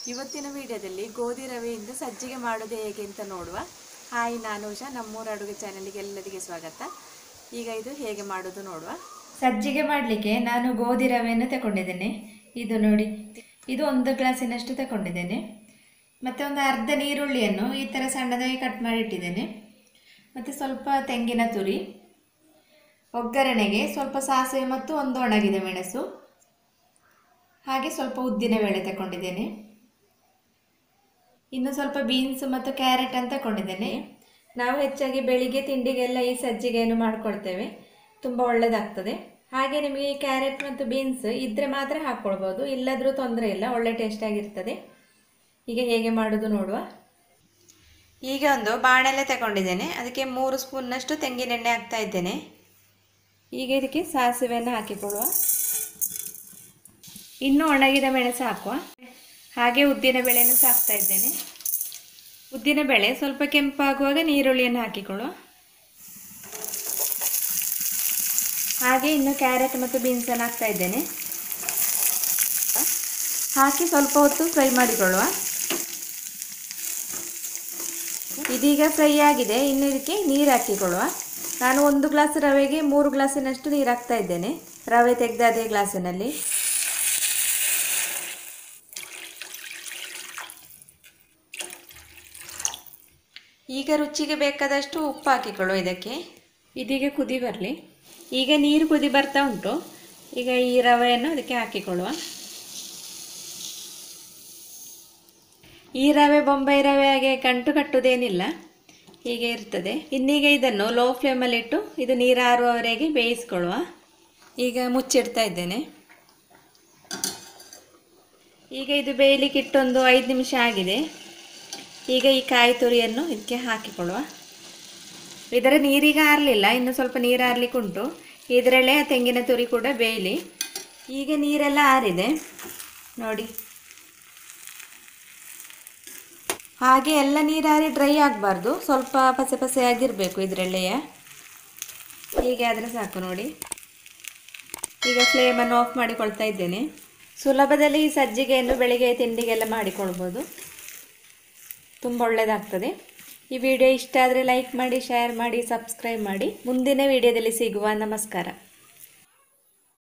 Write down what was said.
ಇವತ್ತಿನ ವಿಡಿಯೋದಲ್ಲಿ ಗೋಧಿ ರವೆಯಿಂದ ಸಜ್ಜಿಗೆ ಮಾಡೋದು ಹೇಗೆ ಅಂತ ನೋಡುವ ಹಾಯ್ ನಾನು ಉಷಾ ನಮ್ಮೂರ ಅಡುಗೆ ಚಾನಲ್ಗೆ ಎಲ್ಲರಿಗೆ ಸ್ವಾಗತ ಈಗ ಇದು ಹೇಗೆ ಮಾಡೋದು ನೋಡುವ ಸಜ್ಜಿಗೆ ಮಾಡಲಿಕ್ಕೆ ನಾನು ಗೋಧಿ ರವೆಯನ್ನು ತಗೊಂಡಿದ್ದೇನೆ ಇದು ನೋಡಿ ಇದು ಒಂದು ಗ್ಲಾಸಿನಷ್ಟು ತಗೊಂಡಿದ್ದೇನೆ ಮತ್ತು ಒಂದು ಅರ್ಧ ನೀರುಳ್ಳಿಯನ್ನು ಈ ಥರ ಸಣ್ಣದಾಗಿ ಕಟ್ ಮಾಡಿ ಇಟ್ಟಿದ್ದೇನೆ ಮತ್ತು ಸ್ವಲ್ಪ ತೆಂಗಿನ ತುರಿ ಒಗ್ಗರಣೆಗೆ ಸ್ವಲ್ಪ ಸಾಸಿವೆ ಮತ್ತು ಒಂದು ಒಣಗಿದ ಮೆಣಸು ಹಾಗೆ ಸ್ವಲ್ಪ ಉದ್ದಿನ ಬೇಳೆ ತಗೊಂಡಿದ್ದೇನೆ ಇನ್ನು ಸ್ವಲ್ಪ ಬೀನ್ಸ್ ಮತ್ತು ಕ್ಯಾರೆಟ್ ಅಂತ ತಗೊಂಡಿದ್ದೇನೆ ನಾವು ಹೆಚ್ಚಾಗಿ ಬೆಳಿಗ್ಗೆ ತಿಂಡಿಗೆಲ್ಲ ಈ ಸಜ್ಜಿಗೆಯನ್ನು ಮಾಡ್ಕೊಳ್ತೇವೆ ತುಂಬ ಒಳ್ಳೆಯದಾಗ್ತದೆ ಹಾಗೆ ನಿಮಗೆ ಈ ಕ್ಯಾರೆಟ್ ಮತ್ತು ಬೀನ್ಸ್ ಇದ್ದರೆ ಮಾತ್ರ ಹಾಕ್ಕೊಳ್ಬೋದು ಇಲ್ಲದ್ರೂ ತೊಂದರೆ ಇಲ್ಲ ಒಳ್ಳೆ ಟೇಸ್ಟ್ ಆಗಿರ್ತದೆ ಈಗ ಹೇಗೆ ಮಾಡೋದು ನೋಡುವ ಈಗ ಒಂದು ಬಾಣಲೆ ತಗೊಂಡಿದ್ದೇನೆ ಅದಕ್ಕೆ ಮೂರು ಸ್ಪೂನ್ನಷ್ಟು ತೆಂಗಿನೆಣ್ಣೆ ಹಾಕ್ತಾ ಇದ್ದೇನೆ ಈಗ ಇದಕ್ಕೆ ಸಾಸಿವೆಯನ್ನು ಹಾಕಿಕೊಳ್ಳುವ ಇನ್ನು ಒಣಗಿದ ಮೆಣಸು ಹಾಕುವ ಹಾಗೆ ಉದ್ದಿನ ಬೇಳೆಯನ್ನು ಸಹ ಹಾಕ್ತಾ ಇದ್ದೇನೆ ಉದ್ದಿನ ಬೇಳೆ ಸ್ವಲ್ಪ ಕೆಂಪಾಗುವಾಗ ನೀರುಳ್ಳಿಯನ್ನು ಹಾಕಿಕೊಳ್ಳುವ ಹಾಗೆ ಇನ್ನು ಕ್ಯಾರೆಟ್ ಮತ್ತು ಬೀನ್ಸನ್ನು ಹಾಕ್ತಾ ಇದ್ದೇನೆ ಹಾಕಿ ಸ್ವಲ್ಪ ಹೊತ್ತು ಫ್ರೈ ಮಾಡಿಕೊಳ್ಳುವ ಇದೀಗ ಫ್ರೈ ಆಗಿದೆ ಇನ್ನು ಇದಕ್ಕೆ ನೀರು ಹಾಕಿಕೊಳ್ಳುವ ನಾನು ಒಂದು ಗ್ಲಾಸ್ ರವೆಗೆ ಮೂರು ಗ್ಲಾಸಿನಷ್ಟು ನೀರು ಹಾಕ್ತಾ ಇದ್ದೇನೆ ರವೆ ತೆಗೆದ ಅದೇ ಗ್ಲಾಸಿನಲ್ಲಿ ಈಗ ರುಚಿಗೆ ಬೇಕಾದಷ್ಟು ಉಪ್ಪು ಹಾಕಿಕೊಳ್ಳುವ ಇದಕ್ಕೆ ಇದೀಗ ಕುದಿ ಬರಲಿ ಈಗ ನೀರು ಕುದಿ ಬರ್ತಾ ಉಂಟು ಈಗ ಈ ರವೆಯನ್ನು ಅದಕ್ಕೆ ಹಾಕಿಕೊಳ್ಳುವ ಈ ರವೆ ಬೊಂಬೈ ರವೆ ಹಾಗೆ ಗಂಟು ಕಟ್ಟುವುದೇನಿಲ್ಲ ಹೀಗೆ ಇರ್ತದೆ ಇನ್ನೀಗ ಇದನ್ನು ಲೋ ಫ್ಲೇಮಲ್ಲಿಟ್ಟು ಇದು ನೀರಾರುವವರೆಗೆ ಬೇಯಿಸ್ಕೊಳ್ಳುವ ಈಗ ಮುಚ್ಚಿಡ್ತಾ ಇದ್ದೇನೆ ಈಗ ಇದು ಬೇಯಲಿಕ್ಕೆ ಇಟ್ಟೊಂದು ಐದು ನಿಮಿಷ ಆಗಿದೆ ಈಗ ಈ ಕಾಯಿ ತುರಿಯನ್ನು ಇದಕ್ಕೆ ಹಾಕಿಕೊಳ್ಳುವ ಇದರ ನೀರಿಗೆ ಆರಲಿಲ್ಲ ಇನ್ನು ಸ್ವಲ್ಪ ನೀರು ಆರ್ಲಿಕ್ಕೆ ಉಂಟು ಇದರಲ್ಲೇ ತೆಂಗಿನ ತುರಿ ಕೂಡ ಬೇಯಲಿ ಈಗ ನೀರೆಲ್ಲ ಆರಿದೆ ನೋಡಿ ಹಾಗೆ ಎಲ್ಲ ನೀರಾರಿ ಡ್ರೈ ಆಗಬಾರ್ದು ಸ್ವಲ್ಪ ಪಸೆ ಪಸೆ ಆಗಿರಬೇಕು ಇದರಲ್ಲೆಯ ಹೀಗೆ ಆದರೆ ಸಾಕು ನೋಡಿ ಈಗ ಫ್ಲೇಮನ್ನು ಆಫ್ ಮಾಡಿಕೊಳ್ತಾ ಇದ್ದೇನೆ ಸುಲಭದಲ್ಲಿ ಈ ಸಜ್ಜಿಗೆಯನ್ನು ಬೆಳಿಗ್ಗೆ ತಿಂಡಿಗೆಲ್ಲ ಮಾಡಿಕೊಳ್ಬೋದು ತುಂಬ ಒಳ್ಳೆಯದಾಗ್ತದೆ ಈ ವಿಡಿಯೋ ಇಷ್ಟ ಆದರೆ ಲೈಕ್ ಮಾಡಿ ಶೇರ್ ಮಾಡಿ ಸಬ್ಸ್ಕ್ರೈಬ್ ಮಾಡಿ ಮುಂದಿನ ವಿಡಿಯೋದಲ್ಲಿ ಸಿಗುವ ನಮಸ್ಕಾರ